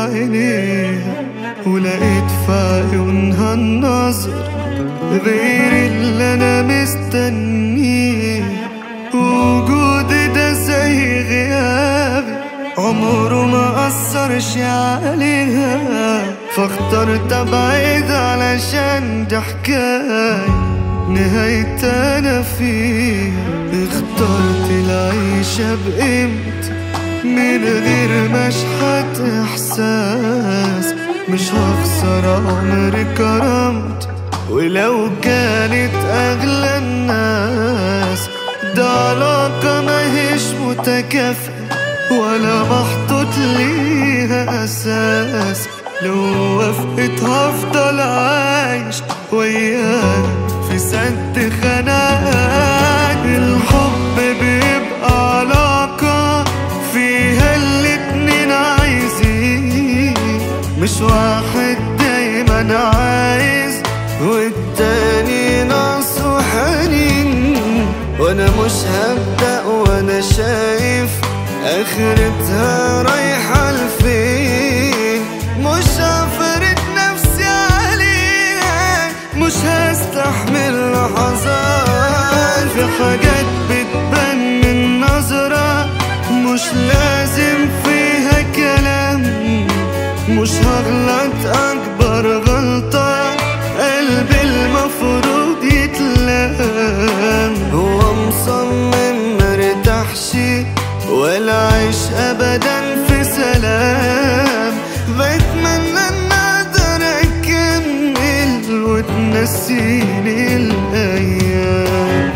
عينيها ولقيت في عيونها النظر غير اللي انا مستنيه وجودي ده زي غيابي عمره ما أثرش عليها فاخترت ابعد علشان دي حكاية نهاية أنا فيها اخترت العيشة بقيمتي من غير مشحة إحساس مش هخسر عمري كرامتي ولو كانت أغلى الناس ده علاقة ماهيش متكافئة ولا محطوط ليها أساس لو وافقت هفضل عايش وياك في سد خناقات الحب بيبقى علاقة فيها الاتنين عايزين مش واحد دايما عايز والتاني ناقصه حنين وانا مش هبدأ وانا شايف اخرتها رايحة لفين مش هفرد نفسي عليها مش هستحمل لحظات في حاجات بتبان من نظرة مش لازم فيها كلام مش هغلط اكبر غلطة قلبي المفروض يتلام هو مصمم مرتاحش ولا عيش ابدا في سلام بتمنى ان اقدر اكمل وتنسيني الايام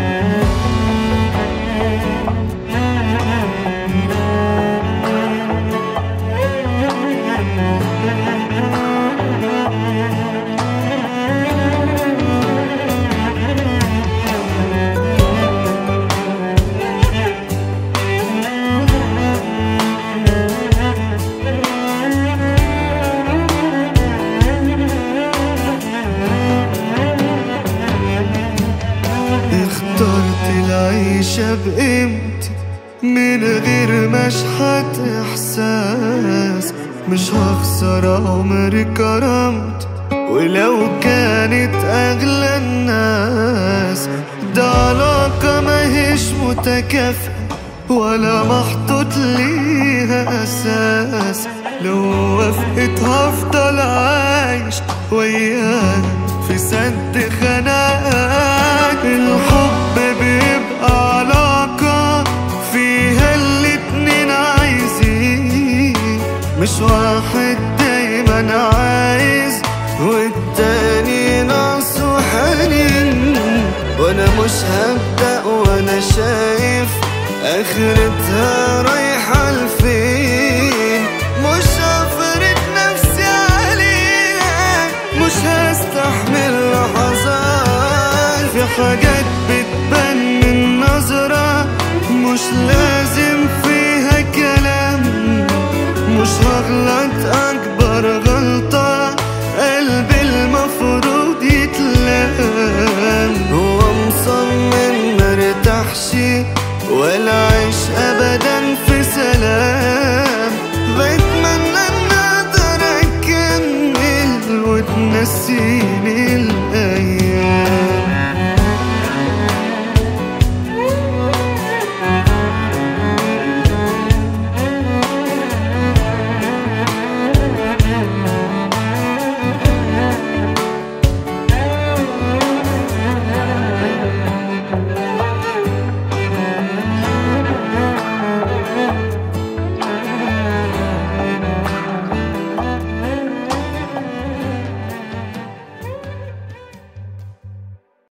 اخترت العيشة بقيمتي من غير مشحة إحساس مش هخسر عمري كرامتي ولو كانت أغلى الناس ده علاقة ماهيش متكافئة ولا محطوط ليها أساس لو وافقت هفضل عايش وياك في سد خناقات الحب بيبقى علاقة فيها الاتنين عايزين مش واحد دايما عايز والتاني ناقصه حنين وانا مش هبدأ وانا شايف اخرتها رايحة لفين مش هفرد نفسي عليها مش هستحمل لحظات في حاجات